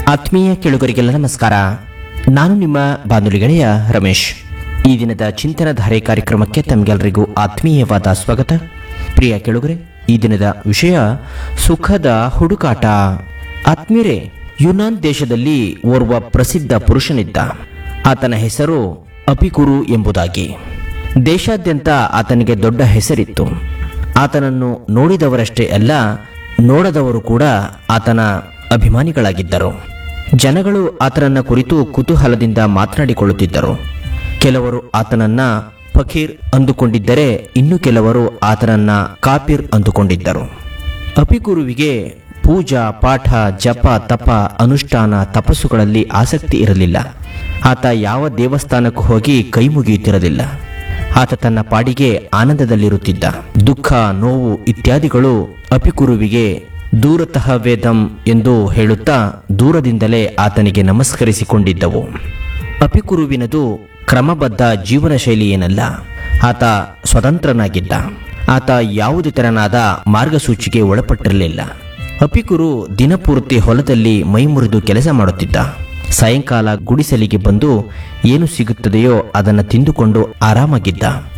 ಆತ್ಮೀಯ ಕೇಳುಗರಿಗೆಲ್ಲ ನಮಸ್ಕಾರ ನಾನು ನಿಮ್ಮ ಬಾನುಲಿ ಗೆಳೆಯ ರಮೇಶ್ ಈ ದಿನದ ಚಿಂತನಧಾರೆ ಕಾರ್ಯಕ್ರಮಕ್ಕೆ ತಮಗೆಲ್ಲರಿಗೂ ಆತ್ಮೀಯವಾದ ಸ್ವಾಗತ ಪ್ರಿಯ ಕೇಳುಗರೆ ಈ ದಿನದ ವಿಷಯ ಸುಖದ ಹುಡುಕಾಟ ಆತ್ಮೀಯರೇ ಯುನಾನ್ ದೇಶದಲ್ಲಿ ಓರ್ವ ಪ್ರಸಿದ್ಧ ಪುರುಷನಿದ್ದ ಆತನ ಹೆಸರು ಅಪಿಕುರು ಎಂಬುದಾಗಿ ದೇಶಾದ್ಯಂತ ಆತನಿಗೆ ದೊಡ್ಡ ಹೆಸರಿತ್ತು ಆತನನ್ನು ನೋಡಿದವರಷ್ಟೇ ಅಲ್ಲ ನೋಡದವರು ಕೂಡ ಆತನ ಅಭಿಮಾನಿಗಳಾಗಿದ್ದರು ಜನಗಳು ಆತನನ್ನ ಕುರಿತು ಕುತೂಹಲದಿಂದ ಮಾತನಾಡಿಕೊಳ್ಳುತ್ತಿದ್ದರು ಕೆಲವರು ಆತನನ್ನ ಫಕೀರ್ ಅಂದುಕೊಂಡಿದ್ದರೆ ಇನ್ನು ಕೆಲವರು ಆತನನ್ನ ಕಾಪಿರ್ ಅಂದುಕೊಂಡಿದ್ದರು ಅಪಿಗುರುವಿಗೆ ಪೂಜಾ ಪಾಠ ಜಪ ತಪ ಅನುಷ್ಠಾನ ತಪಸ್ಸುಗಳಲ್ಲಿ ಆಸಕ್ತಿ ಇರಲಿಲ್ಲ ಆತ ಯಾವ ದೇವಸ್ಥಾನಕ್ಕೂ ಹೋಗಿ ಕೈ ಮುಗಿಯುತ್ತಿರಲಿಲ್ಲ ಆತ ತನ್ನ ಪಾಡಿಗೆ ಆನಂದದಲ್ಲಿರುತ್ತಿದ್ದ ದುಃಖ ನೋವು ಇತ್ಯಾದಿಗಳು ಅಪಿಕುರುವಿಗೆ ದೂರತಃ ವೇದಂ ಎಂದು ಹೇಳುತ್ತಾ ದೂರದಿಂದಲೇ ಆತನಿಗೆ ನಮಸ್ಕರಿಸಿಕೊಂಡಿದ್ದವು ಅಪಿಕುರುವಿನದು ಕ್ರಮಬದ್ಧ ಜೀವನ ಶೈಲಿ ಏನಲ್ಲ ಆತ ಸ್ವತಂತ್ರನಾಗಿದ್ದ ಆತ ಯಾವುದೇ ತೆರನಾದ ಮಾರ್ಗಸೂಚಿಗೆ ಒಳಪಟ್ಟಿರಲಿಲ್ಲ ಅಪಿಕುರು ದಿನಪೂರ್ತಿ ಹೊಲದಲ್ಲಿ ಮೈಮುರಿದು ಕೆಲಸ ಮಾಡುತ್ತಿದ್ದ ಸಾಯಂಕಾಲ ಗುಡಿಸಲಿಗೆ ಬಂದು ಏನು ಸಿಗುತ್ತದೆಯೋ ಅದನ್ನು ತಿಂದುಕೊಂಡು ಆರಾಮಾಗಿದ್ದ